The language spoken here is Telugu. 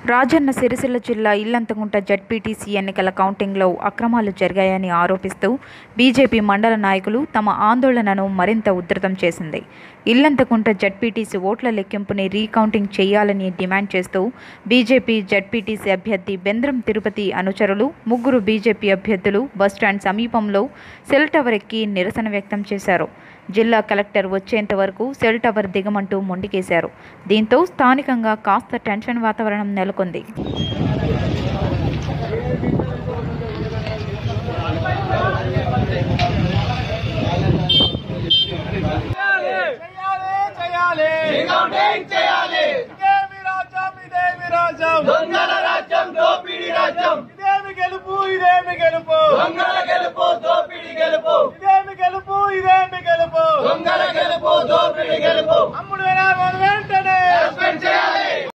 రాజన్న సిరిసిల్ల జిల్లా ఇల్లంతకుంట జడ్పీటీసీ ఎన్నికల కౌంటింగ్లో అక్రమాలు జరిగాయని ఆరోపిస్తూ బీజేపీ మండల నాయకులు తమ ఆందోళనను మరింత ఉధృతం చేసింది ఇల్లంతకుంట జడ్పీటీసీ ఓట్ల లెక్కింపుని రీకౌంటింగ్ చేయాలని డిమాండ్ చేస్తూ బీజేపీ జడ్పీటీసీ అభ్యర్థి బెంద్రం తిరుపతి అనుచరులు ముగ్గురు బీజేపీ అభ్యర్థులు బస్టాండ్ సమీపంలో సెల్ టవర్ ఎక్కి నిరసన వ్యక్తం చేశారు జిల్లా కలెక్టర్ వచ్చేంత వరకు సెల్ టవర్ దిగమంటూ మొండికేశారు దీంతో స్థానికంగా కాస్త టెన్షన్ వాతావరణం నెలకొంది చేయాలి చేయాలి రీకౌంటింగ్ చేయాలి ఇదేమి రాజ్యం ఇదేమి రాజ్యం దొంగల రాజ్యం దోపిడీ రాజ్యం ఇదేమి గెలుపు ఇదేమి గెలుపు దొంగల